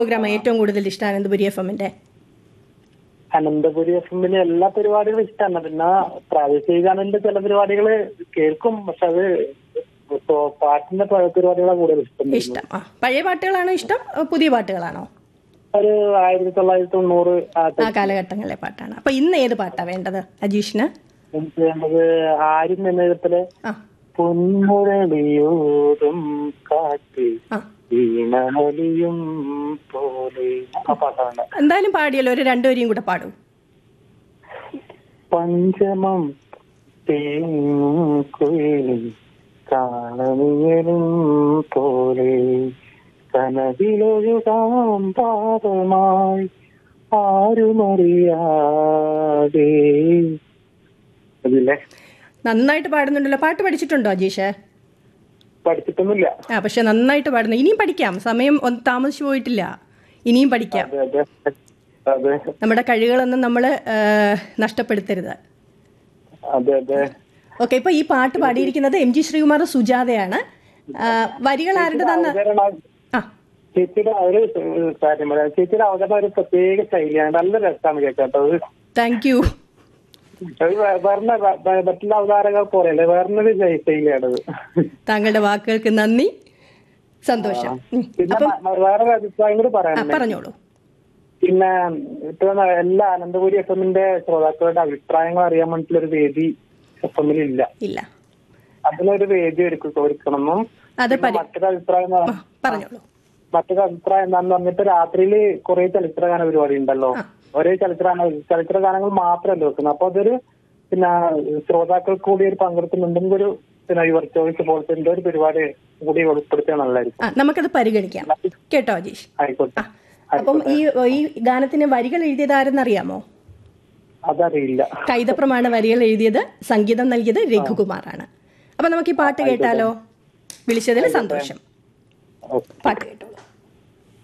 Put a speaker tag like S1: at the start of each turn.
S1: Programme ഏറ്റവും കൂടുതൽ ഇഷ്ടം അനന്തപുരി എഫ് എമ്മിന്റെ
S2: അനന്തപുരി എഫ് എമ്മിലെ എല്ലാ പരിപാടികളും ഇഷ്ടമാണ് പിന്നെ പ്രാദേശിക ഗാനന്റെ ചില പരിപാടികൾ കേൾക്കും പക്ഷെ അത് ഇപ്പൊ പാട്ടിന്റെ പ- പരിപാടികളാണ് കൂടുതൽ ഇഷ്ടം
S1: ഇഷ്ടം ആ പഴയ പാട്ടുകളാണോ ഇഷ്ടം ഏ, പുതിയ പാട്ടുകളാണോ
S2: ഒരു ആയിരത്തി തൊള്ളായിരത്തി തൊണ്ണൂറ് ആ
S1: ആ കാലഘട്ടങ്ങളിലെ പാട്ടാണ് അപ്പൊ ഇന്ന് ഏത് പാട്ടാ വേണ്ടത് അജീഷിന്
S2: എനിക്ക് വേണ്ടത് ആരും എന്ന വിധത്തില്
S1: ആ
S2: പൊന്മുരളിയോതും കാറ്റ്
S1: ആ
S2: വീണലിയും പോലെ ആ പാട്ടാണ്
S1: എന്തായാലും പാടിയല്ലോ ഒരു രണ്ടുപേരെയും കൂടെ പാടൂ
S2: പഞ്ചമം തേങ്ങുയിലും കാണും പോലെ കനവിലൊഴുകാം പാപമായി ആരുമറിയാതെ അതില്ലേ
S1: നന്നായിട്ട് പാടുന്നുണ്ടല്ലോ പാട്ട് പഠിച്ചിട്ടുണ്ടോ അജീഷ്
S2: പഠിച്ചിട്ടൊന്നുമില്ല
S1: ആ പക്ഷെ നന്നായിട്ട് പാടുന്നു ഇനിയും പഠിക്കാം സമയം ഒന്ന് താമസിച്ചു പോയിട്ടില്ല ഇനിയും പഠിക്കാം
S2: അതെ അതെ അതെ
S1: നമ്മുടെ കഴിവുകളൊന്നും നമ്മൾ നഷ്ടപ്പെടുത്തരുത്
S2: അതെ അതെ
S1: ഓക്കെ ഇപ്പൊ ഈ പാട്ട് പാടിയിരിക്കുന്നത് എം ജി ശ്രീകുമാർ സുജാതയാണ് ആ, വരികൾ ആരുടേതാന്ന്
S2: അവതരണം
S1: ആ
S2: ചേച്ചിയുടെ ഒരു കാര്യം പറയാം ചേച്ചിയുടെ അവതരണം ഒരു പ്രത്യേക ശൈലിയാണ് നല്ല രസമാണ് കേട്ടോ അത്
S1: താങ്ക് യു
S2: അത് വേ- വേറെ വേ- മറ്റുള്ള അവതാരങ്ങൾ പോലെയല്ലേ വേറൊരു ശൈലിയാണത്
S1: താങ്കളുടെ വാക്കുകൾക്ക് നന്ദി സന്തോഷം ഉം.
S2: പിന്നെ
S1: അപ്പം
S2: മ- വേറെ ഒരു അഭിപ്രായം കൂടി
S1: ആ,
S2: പറയാനുണ്ട്
S1: പറഞ്ഞോളൂ
S2: പിന്നെ ഇപ്പൊ എല്ലാ അനന്തപുരി എഫ് എമ്മിന്റെ ശ്രോതാക്കളുടെ അഭിപ്രായങ്ങൾ അറിയാൻ വേണ്ടിയിട്ടുള്ള ഒരു വേദി എഫ് എമ്മിൽ ഇല്ല
S1: ഇല്ല
S2: അതിനൊരു വേദി ഒരുക്ക ഒരുക്കണമെന്നും
S1: അത്
S2: പിന്നെ
S1: പരി
S2: മറ്റൊരു അഭിപ്രായം എന്ന്
S1: ആ,
S2: പറഞ്ഞാൽ-
S1: പറഞ്ഞോളൂ
S2: മറ്റൊരു അഭിപ്രായം എന്താന്ന് പറഞ്ഞിട്ട് രാത്രിയിൽ കുറെ ചലച്ചിത്രഗാന പരിപാടി ഉണ്ടല്ലോ ഒരേ ചലച്ചിത്ര ചലച്ചിത്ര ഗാനങ്ങൾ മാത്രമല്ല വെക്കുന്നത് അപ്പൊ അതൊരു പിന്നെ ശ്രോതാക്കൾ കൂടി ഒരു പങ്കെടുക്കുന്നുണ്ടെങ്കിൽ ഒരു പിന്നെ യുവർ ചോയ്സ് പോലത്തെ എന്തോ ഒരു പരിപാടി കൂടി ഉൾപ്പെടുത്തിയാൽ നല്ലതായിരിക്കും
S1: ആ നമുക്കത് പരിഗണിക്കാം കേട്ടോ അജീഷ്
S2: ആയിക്കോട്ടെ
S1: അപ്പം ഈ ഈ ഗാനത്തിന് വരികൾ എഴുതിയത് ആരെന്നറിയാമോ
S2: അതറിയില്ല
S1: കൈതപ്രമാണ് വരികൾ എഴുതിയത് സംഗീതം നൽകിയത് രഘുകുമാറാണ് അപ്പൊ നമുക്ക് ഈ പാട്ട് കേട്ടാലോ വിളിച്ചതിൽ സന്തോഷം
S2: ഓക്കെ
S1: പാട്ട് കേട്ടു